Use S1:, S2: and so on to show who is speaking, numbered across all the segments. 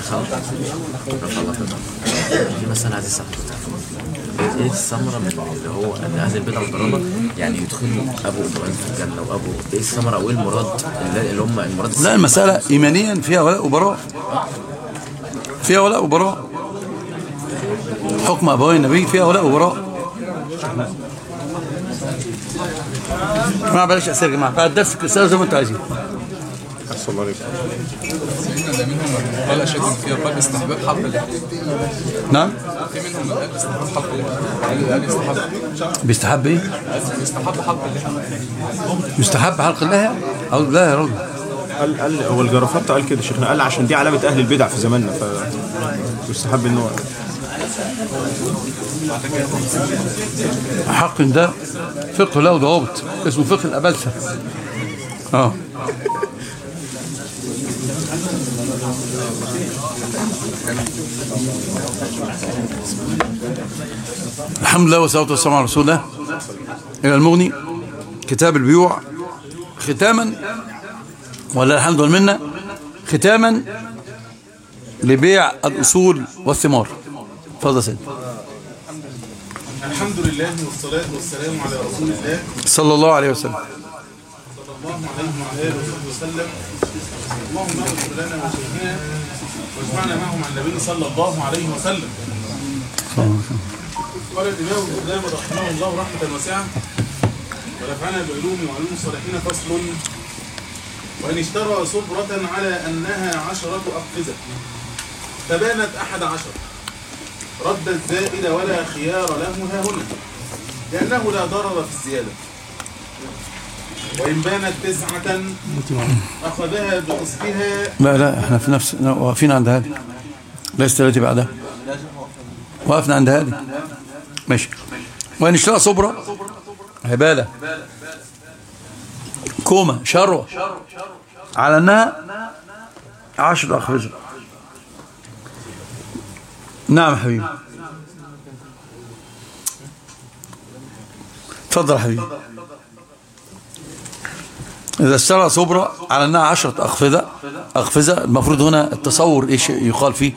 S1: ما شاء الله في مسألة عايز اسال حضرتك ايه الثمرة من اللي هو ان اهل البدع والضلالة يعني يدخلوا ابو ابراهيم في الجنة وابو ايه الثمرة او ايه المراد اللي اللي هم المراد
S2: لا المسألة إيمانيا فيها ولاء وبراء فيها ولاء وبراء حكم أبوي النبي فيها ولاء وبراء جماعة بلاش أسئلة يا جماعة بعد درس السؤال زي ما أنتوا عايزين
S3: أحسن الله عليك
S4: سيدنا منهم من قال أشد فيها قال استحباب حلق اللحية
S2: نعم
S4: في منهم من قال استحباب حلق اللحية قال يستحب
S2: بيستحب إيه؟
S4: يستحب حلق اللحية
S2: يستحب حلق الله أعوذ بالله يا راجل
S3: قال قال هو الجرافات قال كده شيخنا قال عشان دي علامة أهل البدع في زماننا ف يستحب إن هو
S2: حق ده فقه له ضوابط اسمه فقه الأبلسة اه الحمد لله والصلاة والسلام على رسول الله إلى المغني كتاب البيوع ختاما ولا الحمد والمنة ختاما لبيع الأصول والثمار تفضل يا سيدي
S5: الحمد لله والصلاة والسلام على رسول الله
S2: صلى الله عليه وسلم
S5: صلى الله عليه وعلى آله وصحبه وسلم اللهم اغفر لنا وشيخنا واجمعنا معهم عن النبي صلى الله عليه وسلم قال الإمام الإسلام رحمه الله رحمة واسعة ونفعنا بعلوم وعلوم الصالحين فصل وإن اشترى صبرة على أنها عشرة أقفزة فبانت أحد عشر رد الزائد ولا خيار له ها هنا لأنه لا ضرر في الزيادة وإن بانت تسعة أخذها بقسطها
S2: لا لا احنا في نفس لا، واقفين عند هذه ليست التي بعدها وقفنا عند هذه ماشي وإن اشترى صبرة عبالة كومة شروة على أنها عشر أخرجة نعم يا حبيبي تفضل يا حبيبي إذا اشترى صبرة على أنها عشرة أخفزة أخفزة المفروض هنا التصور إيش يقال فيه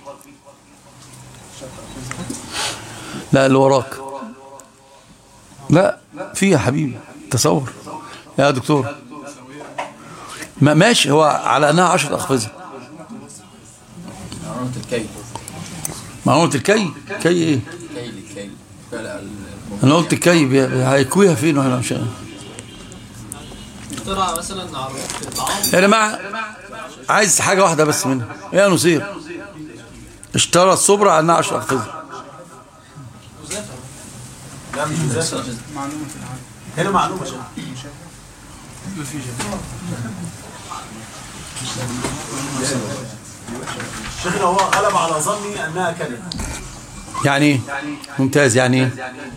S2: لا اللي وراك لا في يا حبيبي تصور يا دكتور ما ماشي هو على أنها عشرة أخفزة
S1: معلومة الكي
S2: معلومة الكي كي إيه
S1: كي للكي فعلا
S2: أنا قلت الكي بي- هيكويها فين ولا مش عارف.
S6: اخترع مثلا على الطعام
S2: يا جماعة عايز حاجة واحدة بس منها يا نصير اشترى الصبرة على أنها عشرة أخفزة
S3: هنا معلومة شيخ شيخنا هو غلب على ظني أنها كلمة
S2: يعني ايه ممتاز يعني ايه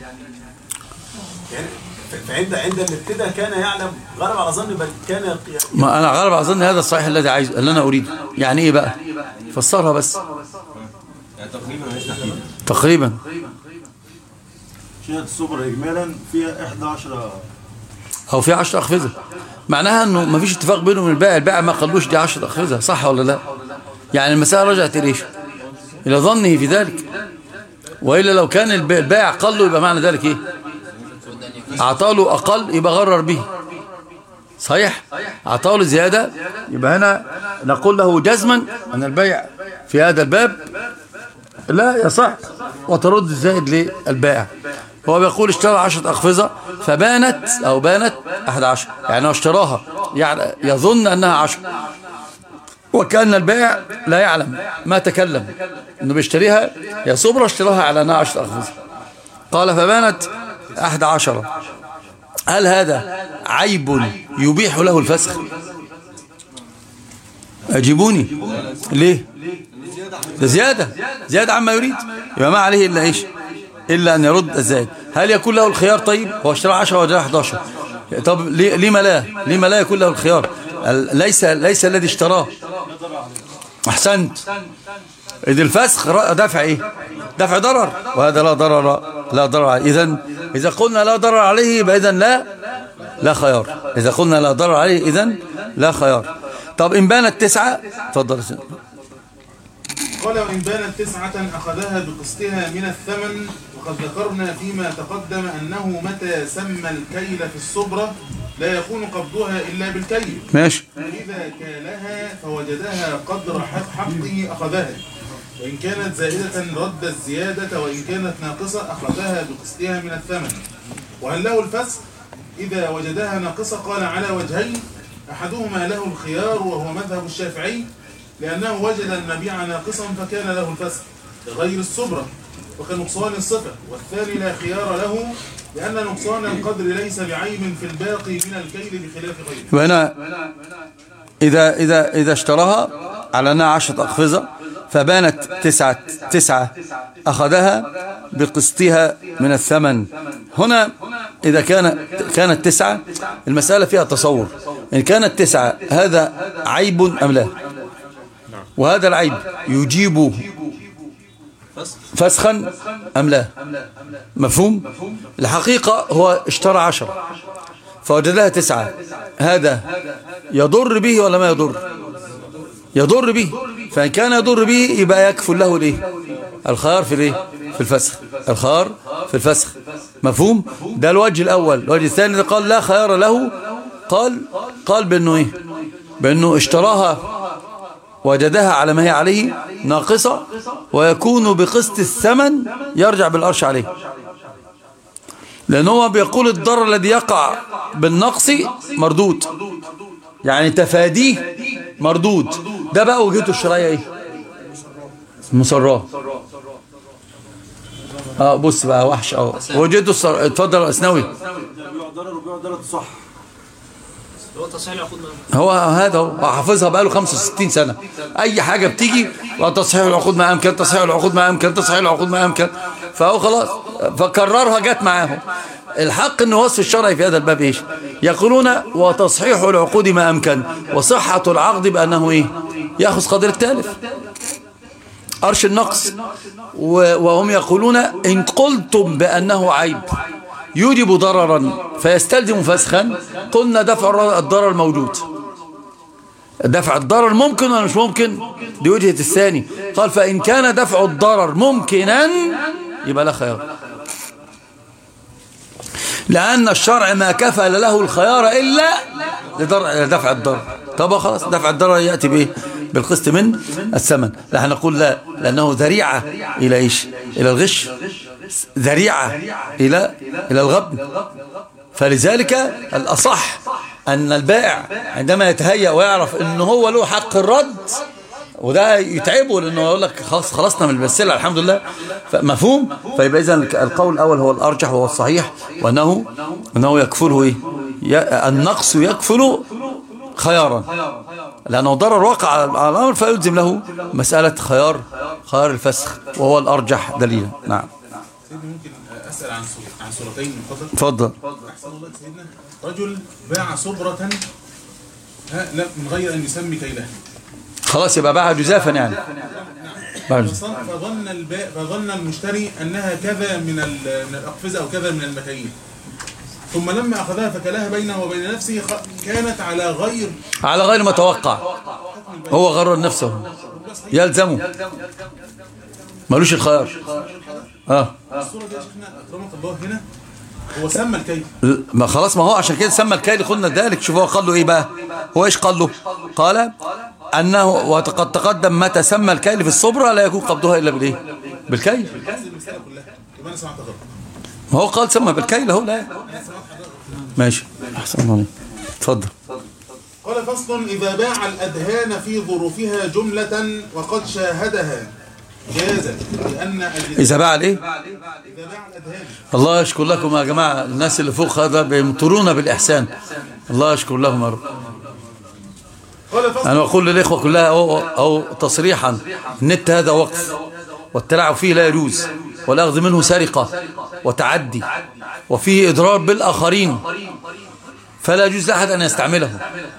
S3: يعني فعند عند اللي ابتدى كان يعلم غلب على ظني بل كان
S2: ما أنا غالب أظن هذا الصحيح الذي عايز اللي أنا أريده يعني إيه بقى فسرها بس تقريبا
S7: شهادة السوبر إجمالا فيها 11
S2: أو في 10 أخفزة معناها أنه ما فيش اتفاق بينهم البائع البائع ما قالوش دي 10 أخفزة صح ولا لا يعني المسألة رجعت إليش إلى ظنه في ذلك وإلا لو كان الب- البائع قال له يبقى معنى ذلك إيه أعطاه أقل يبقى غرر به صحيح أعطاه زيادة يبقى هنا نقول له جزما أن البيع في هذا الباب لا يصح وترد الزائد للبائع هو بيقول اشترى عشرة أخفزة فبانت أو بانت أحد عشر يعني هو اشتراها يعني يظن أنها عشر وكأن البائع لا يعلم ما تكلم أنه بيشتريها يا صبرا اشتراها على أنها عشرة أخفزة قال فبانت أحد عشرة هل هذا عيب يبيح له الفسخ أجيبوني ليه ده زيادة زيادة عما يريد يبقى ما عليه إلا إيش إلا أن يرد الزائد هل يكون له الخيار طيب هو اشترى 10 ولا 11 طب ليه ليه لا ليه لا يكون له الخيار ال- ليس ليس الذي اشتراه أحسنت إذ الفسخ ر- دفع إيه دفع ضرر وهذا لا ضرر لا ضرر إذا إذا قلنا لا ضرر عليه يبقى إذا لا لا خيار إذا قلنا لا ضرر عليه إذا لا خيار طب إن بانت تسعة تفضل يا سيدي.
S5: قال وإن بانت تسعة أخذها بقسطها من الثمن وقد ذكرنا فيما تقدم أنه متى سمى الكيل في الصبرة لا يكون قبضها إلا بالكيل
S2: ماشي
S5: فإذا كالها فوجدها قدر حق- حقه أخذها وإن كانت زائدة رد الزيادة وإن كانت ناقصة أخذها بقسطها من الثمن وهل له الفسخ إذا وجدها ناقصة قال على وجهين أحدهما له الخيار وهو مذهب الشافعي لأنه وجد المبيع ناقصا فكان له الفسخ لغير الصبرة وكنقصان الصفة والثاني لا خيار له لأن نقصان القدر ليس بعيب في الباقي من الكيل بخلاف غيره
S2: يبقى هنا إذا إذا إذا اشتراها على أنها عشرة أقفزة فبانت تسعة تسعة أخذها بقسطها من الثمن هنا إذا كان كانت تسعة المسألة فيها تصور إن كانت تسعة هذا عيب أم لا وهذا العيب يجيب فسخا أم لا مفهوم الحقيقة هو اشترى عشرة فوجدها تسعة هذا يضر به ولا ما يضر يضر به فإن كان يضر به يبقى يكفل له الايه الخيار في الايه في الفسخ الخيار في الفسخ مفهوم ده الوجه الأول الوجه الثاني ده قال لا خيار له قال قال بأنه ايه بأنه اشتراها وجدها على ما هي عليه ناقصة ويكون بقسط الثمن يرجع بالأرش عليه لأن هو بيقول الضرر الذي يقع بالنقص مردود يعني تفاديه مردود ده بقى وجهته الشرعية ايه مصراه اه بص بقى وحش اه وجهته الصر... اتفضل يا اسنوي
S7: بيع ضرر وبيع ضرر صح
S2: هو هذا هو حافظها بقاله 65 سنة أي حاجة بتيجي وتصحيح العقود ما أمكن تصحيح العقود ما أمكن تصحيح العقود ما أمكن فهو خلاص فكررها جت معاهم الحق أن وصف الشرعي في هذا الباب إيش يقولون وتصحيح العقود ما أمكن وصحة العقد بأنه إيه يأخذ قدر التالف أرش النقص و- وهم يقولون إن قلتم بأنه عيب يوجب ضررا فيستلزم فسخا قلنا دفع الر- الضرر موجود دفع الضرر ممكن ولا مش ممكن دي وجهة الثاني قال فإن كان دفع الضرر ممكنا يبقى لا خيار لأن الشرع ما كفل له الخيار إلا لدر- لدفع الضرر طب خلاص دفع الضرر يأتي بإيه بالقسط من الثمن لا احنا نقول لا لأنه ذريعة إلى إيش إلى الغش ذريعة إلى إلى الغبن فلذلك الأصح أن البائع عندما يتهيأ ويعرف أن هو له حق الرد وده يتعبه لأنه يقول لك خلاص خلصنا من البسلة الحمد لله مفهوم فيبقى إذن القول الأول هو الأرجح وهو الصحيح وأنه أنه يكفله إيه ي- النقص يكفل خيارا لأنه ضرر وقع على الأمر فيلزم له مسألة خيار خيار الفسخ وهو الأرجح دليلا نعم
S5: سيدنا ممكن اسال عن صور- عن صورتين من فضلك
S2: تفضل
S5: احسن الله سيدنا رجل باع صبرة ها لا من غير ان يسمي كيلها
S2: خلاص يبقى باع جزافا يعني باع جزافا.
S5: فصن- فظن الباء فظن المشتري انها كذا من ال- من الاقفزه او كذا من المكاييل ثم لما اخذها فكلها بينه وبين نفسه خ- كانت على غير
S2: على غير ما توقع هو غرر نفسه يلزمه ملوش الخيار اه
S5: الصوره دي يا شيخنا اكرمك الله هنا هو سمى الكيل
S2: ما خلاص ما هو عشان كده سمى الكيل قلنا ذلك شوف هو قال له ايه بقى هو ايش قال له قال انه وقد تقدم متى سمى الكيل في الصبرة لا يكون قبضها الا بالايه بالكيل
S5: نفس المساله كلها يبقى انا سمعت غلط
S2: ما هو قال سمى بالكيل اهو لا ماشي احسن الله عليك. اتفضل
S5: قال فصل إذا باع الأدهان في ظروفها جملة وقد شاهدها جازت لأن أجزاء
S2: اذا باع الايه
S5: إذا باع الأدهان
S2: الله يشكر لكم يا جماعة الناس اللي فوق هذا بيمطرونا بالإحسان الله يشكر لهم يا رب
S5: قال فصل
S2: أنا أقول للإخوة كلها أو, أو تصريحا النت هذا وقف والتلاعب فيه لا يجوز والأخذ منه سرقة وتعدي وفيه إضرار بالآخرين فلا يجوز لأحد أن يستعمله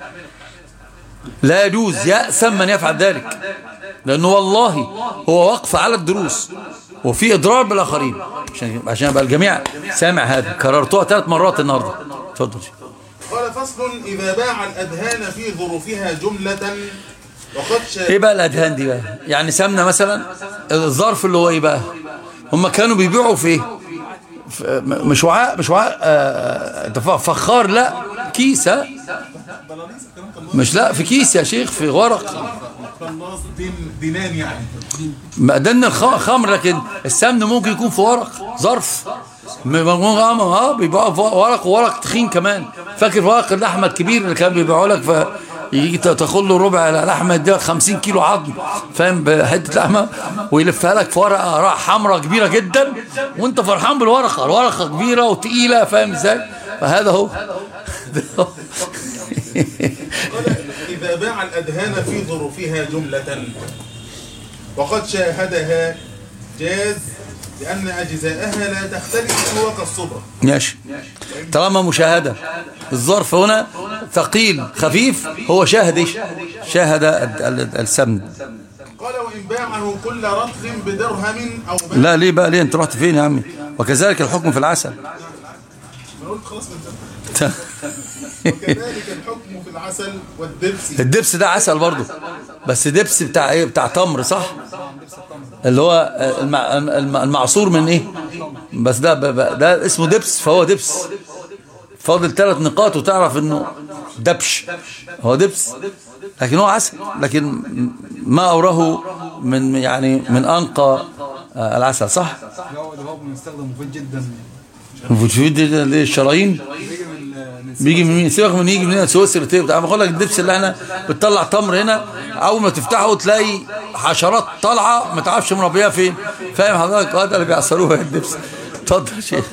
S2: لا يجوز يأثم من يفعل ذلك لأنه والله هو وقف على الدروس وفي إضرار بالآخرين عشان عشان يبقى الجميع سامع هذا كررتوها ثلاث مرات النهارده اتفضل
S5: قال فصل إذا باع الأدهان في ظروفها جملة وقد شا...
S2: ايه بقى الادهان دي بقى يعني سمنه مثلا الظرف اللي هو ايه بقى هم كانوا بيبيعوا في ايه في- م- مش وعاء مش وعاء آه، ده ف- فخار لا كيس ها مش لا في كيس يا شيخ في ورق
S5: خلاص دين دينان يعني
S2: مقدن الخمر لكن السمن ممكن يكون في ورق ظرف م- م- اه بيبيعوا في ورق وورق تخين كمان فاكر ورق اللحمه الكبير اللي كان بيبيعوا لك ف يجي ت- تاخد له ربع لحمه يديلك 50 كيلو عظم فاهم بحته لحمه ويلفها لك في ورقه را- حمراء كبيره جدا وانت فرحان بالورقه الورقه كبيره وتقيله فاهم ازاي فهذا هو
S5: قال إذا باع الأدهان في ظروفها جملة وقد شاهدها جاز لأن أجزاءها لا تختلف هو كالصبرة
S2: ماشي طالما مشاهدة الظرف هنا ثقيل خفيف هو شاهد ايش شاهد ال- ال- السمن
S5: قال وإن باعه كل رطل بدرهم أو باع
S2: لا ليه بقى ليه انت رحت فين يا عمي وكذلك الحكم في العسل
S5: أنا قلت خلاص من وكذلك الحكم في العسل والدبس
S2: الدبس ده عسل برضه بس دبس بتاع ايه بتاع تمر صح اللي هو المع... الم- المعصور من ايه بس ده ب... ب... ده اسمه دبس فهو دبس فاضل ثلاث نقاط وتعرف انه دبش هو دبس لكن هو عسل لكن ما اوره من يعني من انقى آه، العسل صح
S4: هو ده هو بنستخدم مفيد جدا
S2: الفوتفيد ده ليه الشرايين
S4: بيجي من ال-
S2: بيجي من مين سيبك من يجي من هنا سويسرا تيب بتاع بقول لك الدبس اللي احنا بتطلع تمر هنا اول ما تفتحه تلاقي حشرات طالعه ما تعرفش مربيها فين فاهم حضرتك اه ده اللي بيعصروها الدبس اتفضل يا شيخ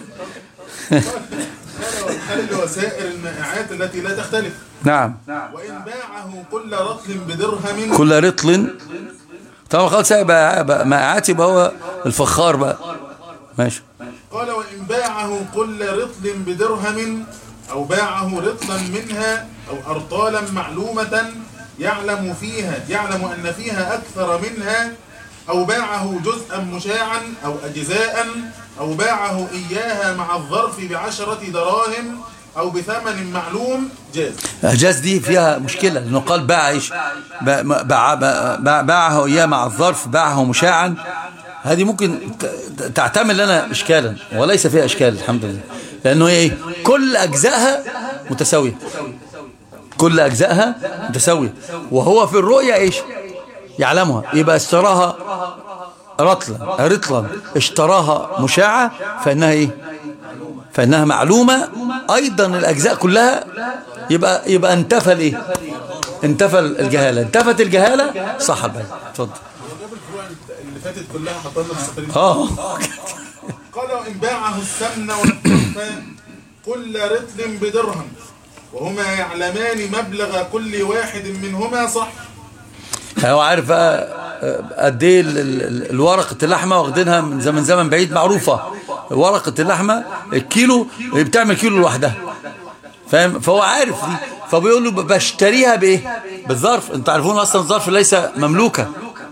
S5: والحل وسائر المائعات التي لا تختلف
S2: نعم
S5: وإن باعه كل رطل بدرهم
S2: كل رطل طبعا خلاص يبقى بقى مائعات يبقى هو الفخار بقى ماشي
S5: قال وإن باعه كل رطل بدرهم أو باعه رطلا منها أو أرطالا معلومة يعلم فيها يعلم أن فيها أكثر منها أو باعه جزءا مشاعا أو أجزاء أو باعه إياها مع الظرف بعشرة دراهم أو بثمن معلوم جاز
S2: اجاز دي فيها مشكله لانه قال باع ايش باع باع باع- باعه اياه مع الظرف باعه مشاعا هذه ممكن ت- ت- تعتمل لنا اشكالا وليس فيها اشكال الحمد لله لانه ايه كل اجزائها متساويه كل اجزائها متساويه وهو في الرؤيه ايش يعلمها يبقى اشتراها رطلا رطلا اشتراها مشاعه فانها ايه فإنها معلومة أيضا الأجزاء كلها يبقى يبقى انتفى الإيه؟ انتفى الجهالة انتفت الجهالة صح البيع اتفضل
S5: جاب الفروع اللي فاتت كلها حطها لنا في السفرين
S2: اه
S5: قال وإن باعه السمن والحرفة كل رطل بدرهم وهما يعلمان مبلغ كل واحد منهما صح
S2: هو عارف بقى آه، قد ايه ال- ال- ال- الورقة اللحمة واخدينها من زمن زمن بعيد معروفة ورقة اللحمة الكيلو بتعمل كيلو لوحدها فاهم فهو عارف دي فبيقول له ب- بشتريها بايه بالظرف انت عارفون اصلا الظرف ليس مملوكا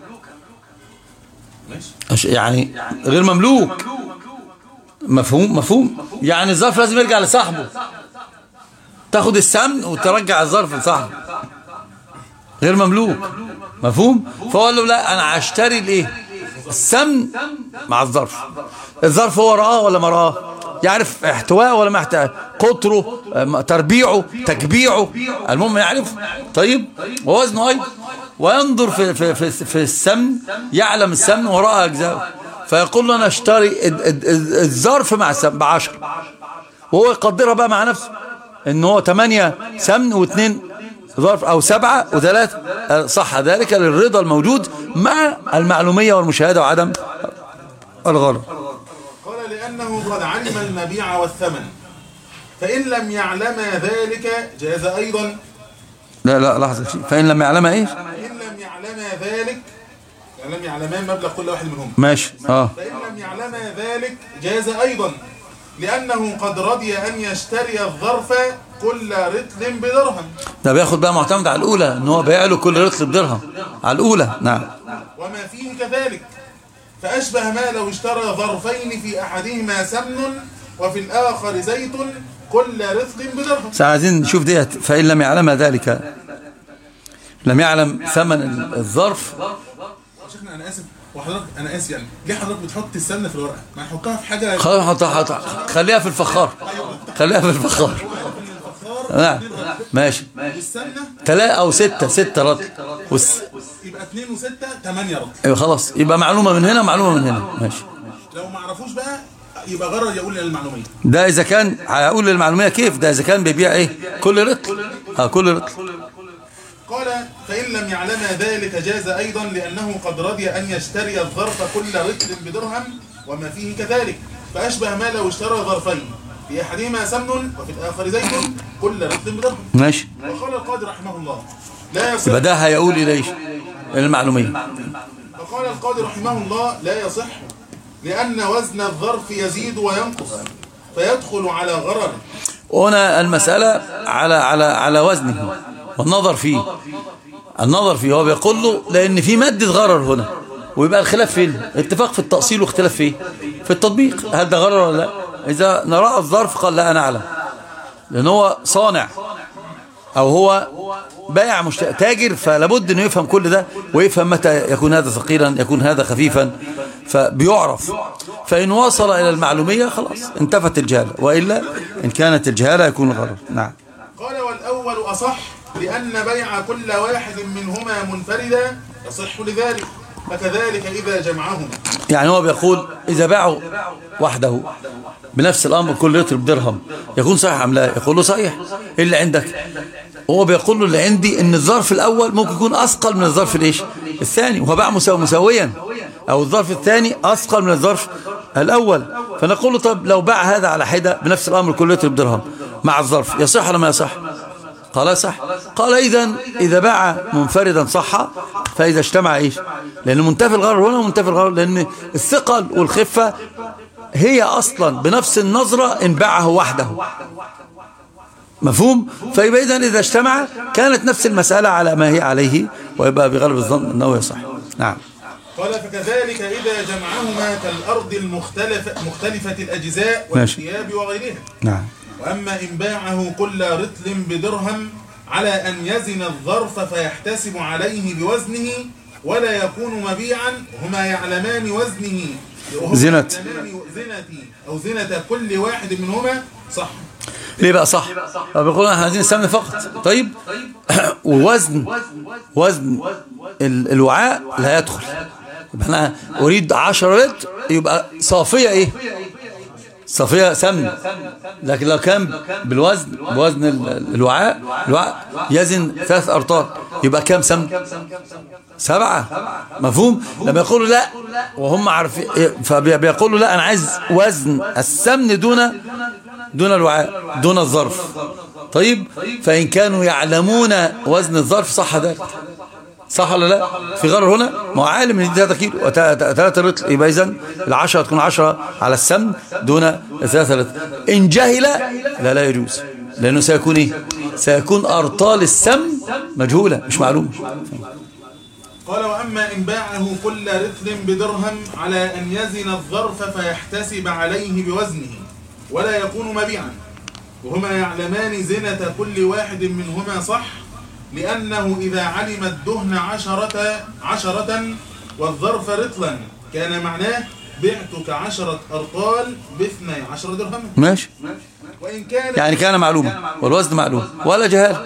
S2: أش- يعني غير مملوك مفهوم مفهوم يعني الظرف لازم يرجع لصاحبه تاخد السمن وترجع الظرف لصاحبه غير مملوك مفهوم فهو قال له لا انا هشتري الايه السمن مع الظرف الظرف هو رآه ولا ما رآه يعرف احتوائه ولا ما احتوائه قطره آه، تربيعه تكبيعه المهم يعرف طيب ووزنه ايضا وينظر في في في, في السمن يعلم السمن وراء اجزاءه فيقول له انا اشتري ال- ال- ال- الظرف مع السمن ب 10 وهو يقدرها بقى مع نفسه ان هو 8 سمن واثنين ظرف او سبعة وثلاثة آه، صح ذلك للرضا الموجود مع المعلومية والمشاهدة وعدم الغرض
S5: قال لأنه قد علم المبيع والثمن فإن لم يعلما ذلك جاز أيضا
S2: لا لا لحظة شيء. فإن لم يعلم ايه
S5: فإن لم يعلما ذلك يعني لم يعلما مبلغ كل واحد منهم
S2: ماشي اه
S5: فإن لم يعلما ذلك جاز أيضا لأنه قد رضي أن يشتري الظرف كل رطل بدرهم
S2: ده بياخد بقى معتمد على الأولى ان هو بيع له كل رطل بدرهم على الأولى نعم
S5: وما فيه كذلك فأشبه ما لو اشترى ظرفين في أحدهما سمن وفي الآخر زيت كل رطل بدرهم
S2: بس عايزين نشوف ديت فإن لم يعلم ذلك لم يعلم ثمن الظرف
S5: شيخنا انا اسف وحضرتك انا اسف يعني ليه حضرتك بتحط السمنه في الورقه ما نحطها في حاجه
S2: خلاص حطها حطها خليها في الفخار خليها في الفخار نعم ماشي
S5: السمنه
S2: ثلاثة أو ستة ستة رطل والس...
S5: يبقى 2 و6 8 رطل
S2: يبقى خلاص يبقى معلومة من هنا معلومة من هنا ماشي
S5: لو ما عرفوش بقى يبقى غرض يقول لي المعلوميه
S2: ده إذا كان هقول للمعلومية كيف ده إذا كان بيبيع إيه كل رطل اه كل رطل
S5: قال فإن لم يعلم ذلك جاز أيضا لأنه قد رضي أن يشتري الظرف كل رتل بدرهم وما فيه كذلك فأشبه ما لو اشترى ظرفين في أحدهما سمن وفي الآخر زيت كل رتل بدرهم
S2: ماشي
S5: وقال القاضي رحمه الله لا يصح
S2: يبقى ده هيقول إلى إيش إلى المعلومية
S5: وقال القاضي رحمه الله لا يصح لأن وزن الظرف يزيد وينقص فيدخل على غرر
S2: هنا المسألة على على على وزنه والنظر فيه النظر فيه هو بيقول له لأن في مادة غرر هنا ويبقى الخلاف فين اتفاق في التأصيل واختلاف فيه في التطبيق هل ده غرر ولا لا إذا نرى الظرف قال لا أنا أعلم لأن هو صانع أو هو بائع مشت... تاجر فلابد أنه يفهم كل ده ويفهم متى يكون هذا ثقيلا يكون هذا خفيفا فبيعرف فإن وصل إلى المعلومية خلاص انتفت الجهالة وإلا إن كانت الجهالة يكون الغرر نعم
S5: قال والأول أصح لأن بيع كل واحد منهما منفردا يصح لذلك فكذلك إذا جمعهما
S2: يعني هو بيقول إذا باعوا وحده بنفس الأمر كل لتر بدرهم يكون صحيح أم لا يقول له صحيح إيه اللي عندك هو بيقول له اللي عندي ان الظرف الأول ممكن يكون أثقل من الظرف الإيش الثاني وهو باع مساو مساويا أو الظرف الثاني أثقل من الظرف الأول فنقول له طب لو باع هذا على حدة بنفس الأمر كل لتر بدرهم مع الظرف يصح ولا ما يصح قال صح قال إذا إذا باع منفردا صح فإذا اجتمع إيش لأن منتفي الغرر هنا ومنتفي الغرر لأن الثقل والخفة هي أصلا بنفس النظرة إن باعه وحده مفهوم فيبقى إذا إذا اجتمع كانت نفس المسألة على ما هي عليه ويبقى بغلب الظن أنه يصح نعم
S5: قال فكذلك إذا جمعهما كالأرض المختلفة مختلفة الأجزاء
S2: ماشي.
S5: والثياب وغيرها
S2: نعم
S5: وأما إن باعه كل رطل بدرهم على أن يزن الظرف فيحتسب عليه بوزنه ولا يكون مبيعا هما يعلمان وزنه وهما
S2: زنة.
S5: يعلمان زنة أو زنة كل واحد منهما صح
S2: ليه بقى صح بيقول احنا عايزين السمن فقط طيب ووزن وزن ال- الوعاء لا يدخل يبقى انا اريد 10 لتر يبقى صافيه ايه صافيه سمن لكن لو كان بالوزن بوزن ال- الوعاء الوعاء يزن ثلاث ارطال يبقى كام سمن سبعة مفهوم لما يقولوا لا وهم عارفين فبيقولوا لا انا عايز وزن السمن دون دون الوعاء دون الظرف طيب فإن كانوا يعلمون وزن الظرف صح ذلك صح ولا لا في غرر هنا ما هو عالم ان دي 3 كيلو 3 رطل يبقى اذا العشرة تكون 10 على السمن دون 3 رطل ان جهل لا لا يجوز لانه سيكون ايه سيكون ارطال السمن مجهولة مش معلومة
S5: قال وأما إن باعه كل رطل بدرهم على أن يزن الظرف فيحتسب عليه بوزنه ولا يكون مبيعا وهما يعلمان زنة كل واحد منهما صح لأنه إذا علم الدهن عشرة, عشرة والظرف رطلا كان معناه بعتك عشرة أرطال باثني عشر درهم
S2: ماشي
S5: وإن كان
S2: يعني كان معلومة والوزن معلوم ولا جهال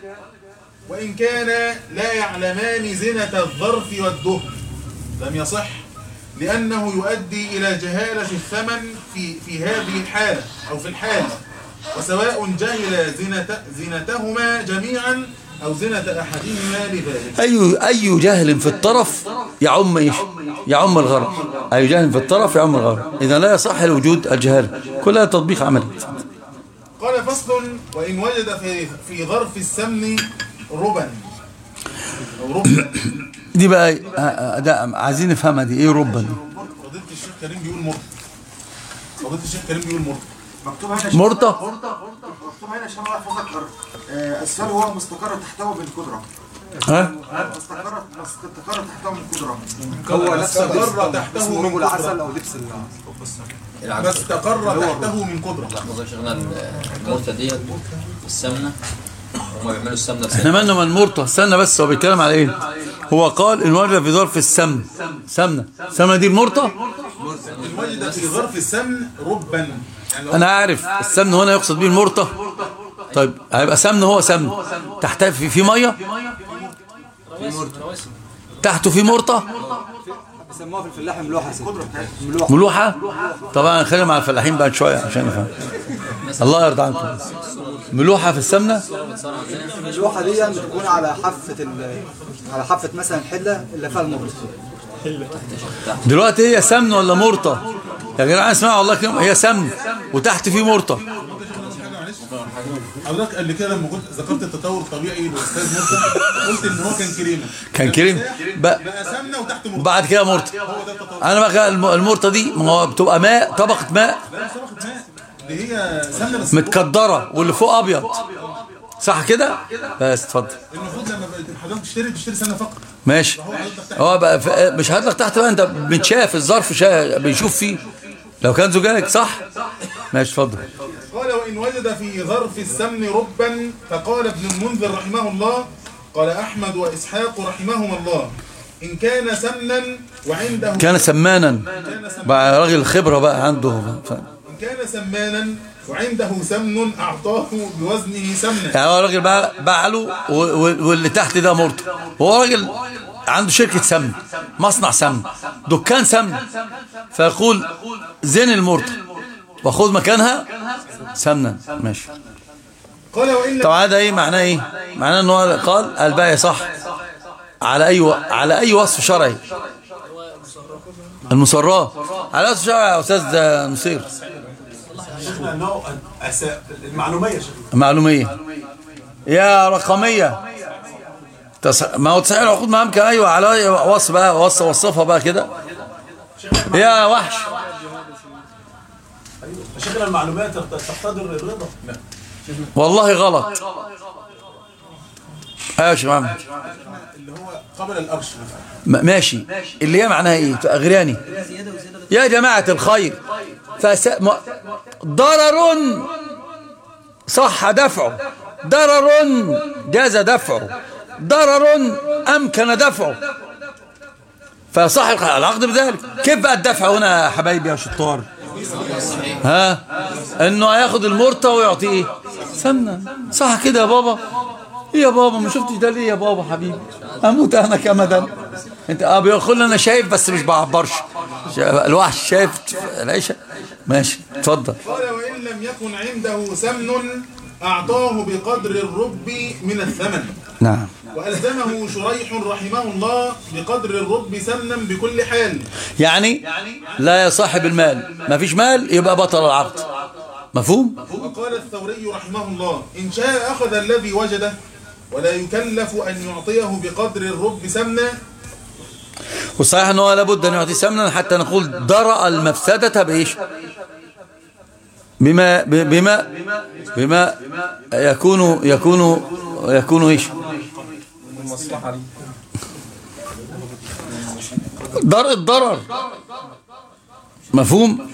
S5: وإن كان لا يعلمان زنة الظرف والدهن لم يصح لأنه يؤدي إلى جهالة الثمن في في هذه الحالة أو في الحالة وسواء جهل زنة زنتهما جميعا أو زنة أحدهما لذلك
S2: أي أي جهل في الطرف يعم إيش يعم الغرض أي جهل في الطرف يعم الغرض إذا لا يصح لوجود الجهال كلها تطبيق عملي
S5: قال فصل وإن وجد في في ظرف السمن ربا أو ربا
S2: دي بقى إيه؟ آه، آه، ده عايزين نفهمها دي ايه ربا دي
S5: فضيلة الشيخ كريم بيقول مرة فضيلة الشيخ كريم بيقول مرة
S7: مكتوب هنا
S2: مرتة
S7: مكتوب هنا عشان اعرف اتذكر آه، اسفل هو مستقر تحتوي بالقدره
S2: ها
S7: مستقر مستقر تحتوي بالقدره
S6: هو نفس
S5: استقر تحته
S6: اسمه
S5: من
S6: نجم العسل
S5: قدرة
S6: او لبس ال
S5: ما استقر تحته من قدرة
S8: لحظة شغلنا الموتة ديت السمنة
S6: هم بيعملوا السمنه
S2: احنا مالنا من المرطة استنى بس هو بيتكلم على ايه هو قال ان وجد في ظرف السمن سمنة سمنة دي المرطة
S5: إن وجد في ظرف السمن ربا يعني لو
S2: انا عارف السمن هنا يقصد بيه المرطة طيب هيبقى سمن هو سمن تحتها في, في مية تحته في مرطة
S8: بيسموها في الفلاح ملوحه ملوحه
S2: ملوحة طبعا خلينا مع الفلاحين بقى شوية عشان نفهم الله يرضى عنكم ملوحة في السمنة
S8: الملوحه دي بتكون على حافه ال... على حافه مثلا الحله اللي فيها المغرب
S2: دلوقتي هي سمن ولا مرطة يا جماعة اسمعوا والله كلمة هي سمن وتحت في مرطة
S5: حضرتك قبل كده لما كنت ذكرت التطور الطبيعي للاستاذ مرتضى قلت ان هو كان كريمه
S2: كان كريم بقى
S5: بقى سمنه وتحت مرتضى
S2: بعد كده مرطة
S5: هو ده التطور
S2: انا بقى الم- المرطة دي ما هو بتبقى ماء طبقة ماء
S5: ده سبقت ماء اللي هي سمنه بس
S2: متكدرة واللي فوق ابيض صح كده بس اتفضل
S5: المفروض لما بقى- حضرتك تشتري تشتري سمنه فقط
S2: ماشي هو بقى ف- مش هات لك تحت بقى انت بتشاف الظرف شا... بيشوف فيه لو كان زجاج صح ماشي اتفضل
S5: قال وإن وجد في ظرف السمن ربا فقال ابن المنذر رحمه الله قال أحمد وإسحاق رحمهما الله إن كان سمنا وعنده
S2: كان سمانا
S5: كان سمنا
S2: بقى راجل خبرة بقى عنده ف...
S5: إن كان سمانا وعنده سمن أعطاه بوزنه سمنا
S2: يعني هو راجل بقى باعله و... و... واللي تحت ده مرته هو راجل عنده شركة سمن مصنع سمن دكان سمن فيقول زين المرته وخذ مكانها سمنا ماشي
S5: قال وإن لم
S2: طبعا ده ايه معناه ايه معناه ان هو قال الباقي صح على اي و... على اي وصف شرعي المصراه على وصف شرعي يا استاذ نصير
S7: شيخنا انه أس- المعلوميه شيخنا
S2: معلوميه يا رقميه تص... ما هو تصحيح العقود ما يمكن ايوه على أي وصف بقى وصف وصفها بقى كده يا وحش
S7: شيخنا المعلومات تقتضي الرضا
S2: والله غلط ايوه يا شيخ محمد
S5: اللي هو قبل الأرش
S2: م- ماشي اللي هي معناها ايه اغرياني يا جماعة الخير فس... م... ضرر صح دفعه ضرر جاز دفعه ضرر امكن دفعه فصح الخ- العقد بذلك كيف بقى الدفع هنا يا حبايبي يا شطار ها انه هياخد المرتة ويعطيه ايه سمنة صح كده يا بابا ايه يا بابا ما شفتش ده ليه يا بابا حبيبي اموت انا كمدا انت اه بيقول انا شايف بس مش بعبرش شا- الوحش شايف العيشه ماشي اتفضل
S5: قال وإن لم يكن عنده سمن أعطاه بقدر الرب من الثمن
S2: نعم
S5: وألزمه شريح رحمه الله بقدر الرب سمنا بكل حال
S2: يعني لا يا صاحب المال ما فيش مال يبقى بطل العقد مفهوم
S5: وقال الثوري رحمه الله إن شاء أخذ الذي وجده ولا يكلف أن يعطيه بقدر الرب سمنا
S2: والصحيح ان هو لابد ان يعطي سمنا حتى نقول درأ المفسدة بايش بما بما بما يكون يكون يكون ايش درء الضرر مفهوم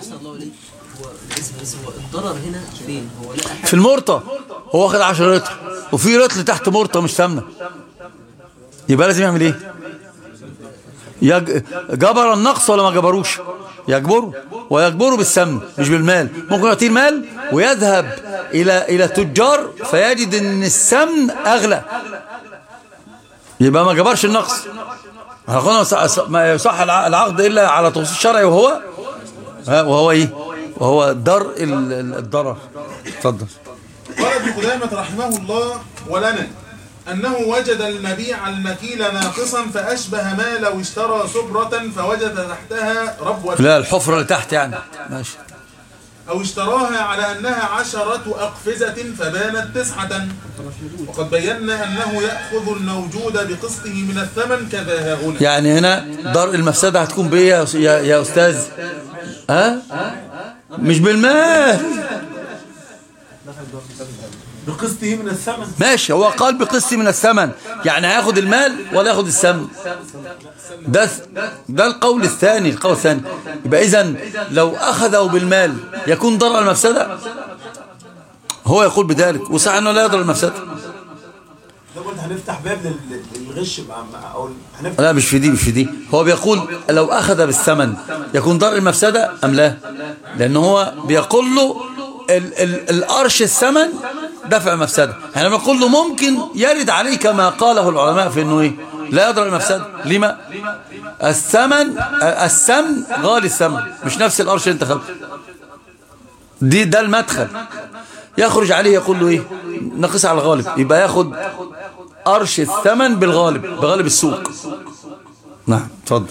S9: الضرر هنا فين هو لقى حاجه
S2: في المرطة هو واخد 10 رطل وفي رطل تحت مرطة مش سمنة يبقى لازم يعمل ايه يج... جبر النقص ولا ما جبروش يجبره ويجبره بالسمن مش بالمال ممكن يعطيه المال ويذهب الى الى تجار فيجد ان السمن اغلى يبقى ما جبرش النقص احنا قلنا ص- ما يصح الع- العقد الا على توصيف شرعي وهو ها، وهو ايه وهو درء ال- ال- الضرر اتفضل
S5: قال ابن قدامة رحمه الله ولنا أنه وجد المبيع المكيل ناقصا فأشبه ما لو اشترى سبرة فوجد تحتها ربوة
S2: لا الحفرة اللي تحت يعني ماشي
S5: أو اشتراها على أنها عشرة أقفزة فبانت تسعة وقد بينا أنه يأخذ الموجود بقسطه من الثمن كذا ها هنا
S2: يعني هنا درء المفسدة هتكون بإيه يا أس- يا, يا أستاذ ها مش بالمال
S7: بقسطه من الثمن
S2: ماشي هو قال بقسط من الثمن يعني هياخد المال ولا ياخد السمن ده ده القول الثاني القول الثاني يبقى إذن لو أخذه بالمال يكون ضرر المفسدة هو يقول بذلك وصح أنه لا يضر المفسدة
S3: ده قلت هنفتح باب لل- للغش مع مع- او هنفتح
S2: لا مش في دي مش في دي هو بيقول لو أخذ بالثمن يكون ضرر المفسدة أم لا لأن هو بيقول له ال ال القرش الثمن دفع مفسدة احنا بنقول له ممكن يرد عليه كما قاله العلماء في انه ايه لا يضرر المفسدة لما الثمن السمن غالي الثمن مش نفس القرش اللي انت خدته دي ده المدخل يخرج عليه يقول له ايه نقص على الغالب يبقى ياخد قرش الثمن بالغالب بغالب السوق نعم اتفضل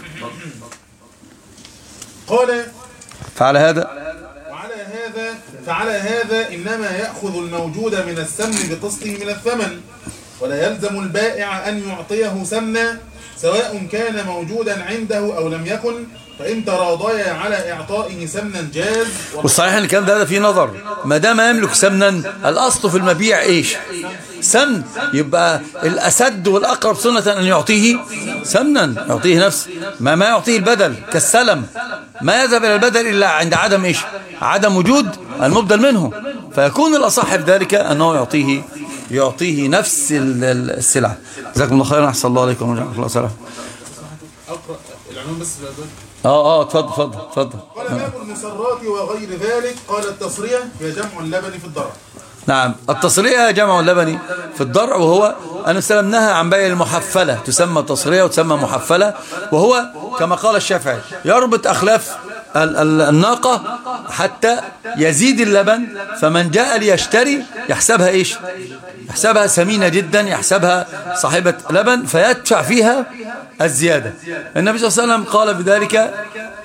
S5: قال
S2: فعلى هذا
S5: وعلى هذا فعلى هذا إنما يأخذ الموجود من السمن بقسط من الثمن ولا يلزم البائع أن يعطيه سمنا سواء كان موجودا عنده أو لم يكن فإن تراضيا على إعطائه سمنا جاز
S2: والصحيح ان الكلام ده, ده فيه نظر ما دام يملك سمنا الاصل في المبيع ايش سمن يبقى الاسد والاقرب سنه ان يعطيه سمنا يعطيه نفس ما ما يعطيه البدل كالسلم ما يذهب الى البدل الا عند عدم ايش عدم وجود المبدل منه فيكون الاصح في ذلك انه يعطيه يعطيه نفس ال- ال- السلعه جزاكم الله خيرا احسن الله عليكم ورحمه الله وسلام
S5: أقرأ العنوان بس
S2: اه اه اتفضل اتفضل اتفضل
S5: قال باب المسرات وغير ذلك قال التصرية هي جمع اللبن في الضرع
S2: نعم التصرية جمع اللبني في الضرع وهو أن السلام نهى عن بيع المحفلة تسمى تصرية وتسمى محفلة وهو كما قال الشافعي يربط أخلاف ال- ال- الناقة حتى يزيد اللبن فمن جاء ليشتري يحسبها إيش يحسبها سمينة جدا يحسبها صاحبة لبن فيدفع فيها الزيادة النبي صلى الله عليه وسلم قال بذلك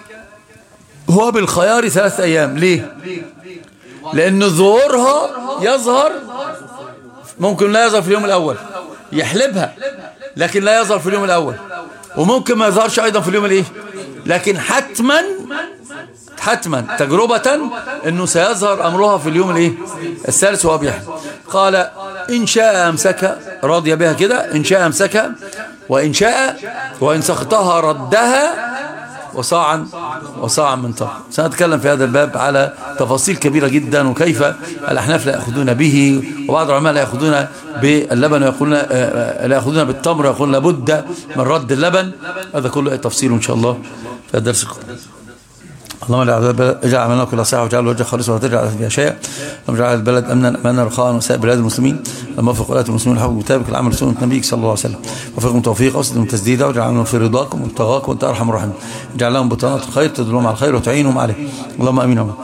S2: هو بالخيار ثلاث أيام ليه لأن ظهورها يظهر ممكن لا يظهر في اليوم الأول يحلبها لكن لا يظهر في اليوم الأول وممكن ما يظهرش أيضا في اليوم الإيه لكن حتما حتما تجربة أنه سيظهر أمرها في اليوم الإيه الثالث وهو بيحلب قال إن شاء أمسك راضي بها كده إن شاء أمسكها وإن شاء وإن سخطها ردها وصاعا وصاعا من تمر سنتكلم في هذا الباب على تفاصيل كبيرة جدا وكيف الأحناف لا يأخذون به وبعض العلماء لا يأخذون باللبن ويقولون آه، آه، لا يأخذون بالتمر ويقولون لابد من رد اللبن هذا كله تفصيل إن شاء الله في الدرس القادم اللهم اجعل هذا البلد- اجعل عملنا كل ساعة واجعل وجه خالص ولا تجعل فيها شيئا اللهم اجعل البلد امنا امانا رخاء وسائر بلاد المسلمين اللهم وفق ولاة المسلمين الحق كتابك العمل سنة نبيك صلى الله عليه وسلم وفقهم توفيق واسدهم تسديدا واجعل لهم في رضاكم وابتغاك وانت ارحم الراحمين اجعل لهم بطانات الخير تدلهم على الخير وتعينهم عليه اللهم امين امين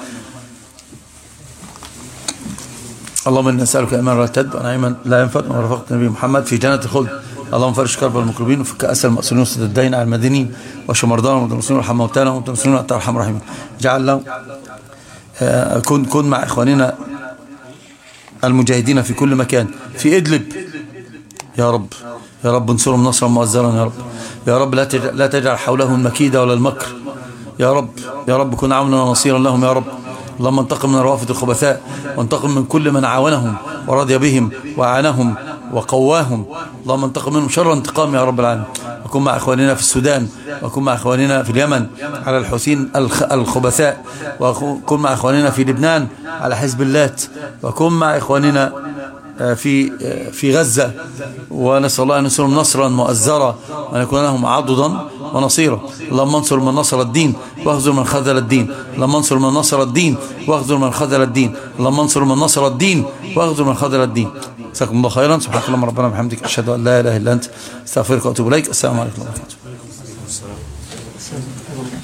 S2: اللهم انا نسالك ايمانا لا تد ونعيما لا ينفد ورفقت النبي محمد في جنه الخلد اللهم فرج كرب المكروبين وفك اسر المأسورين وسد الدين على المدينين واشف مرضانا ومرضى المسلمين وارحم موتانا وموتى المسلمين وانت ارحم الراحمين اجعل لهم آه، كن كن مع اخواننا المجاهدين في كل مكان في ادلب يا رب يا رب انصرهم نصرا مؤزرا يا رب يا رب لا تجعل, لا تجعل حولهم المكيدة ولا المكر يا رب يا رب كن عونا ونصيرا لهم يا رب اللهم انتقم من روافد الخبثاء وانتقم من كل من عاونهم ورضي بهم وعانهم وقواهم اللهم انتقم منهم شر انتقام يا رب العالمين وكن مع اخواننا في السودان وكن مع اخواننا في اليمن على الحوثيين الخ- الخبثاء وكن مع اخواننا في لبنان على حزب اللات وكن مع اخواننا في في غزة ونسأل الله أن ينصرهم نصرا مؤزرا وأن يكون لهم عضدا ونصيرا اللهم انصر من نصر الدين واخذل من خذل الدين اللهم انصر من نصر الدين واخذل من خذل الدين اللهم انصر من نصر الدين واخذل من خذل الدين جزاكم الله خيرا سبحانك اللهم ربنا وبحمدك أشهد أن لا إله إلا أنت استغفرك وأتوب إليك السلام عليكم ورحمة الله وبركاته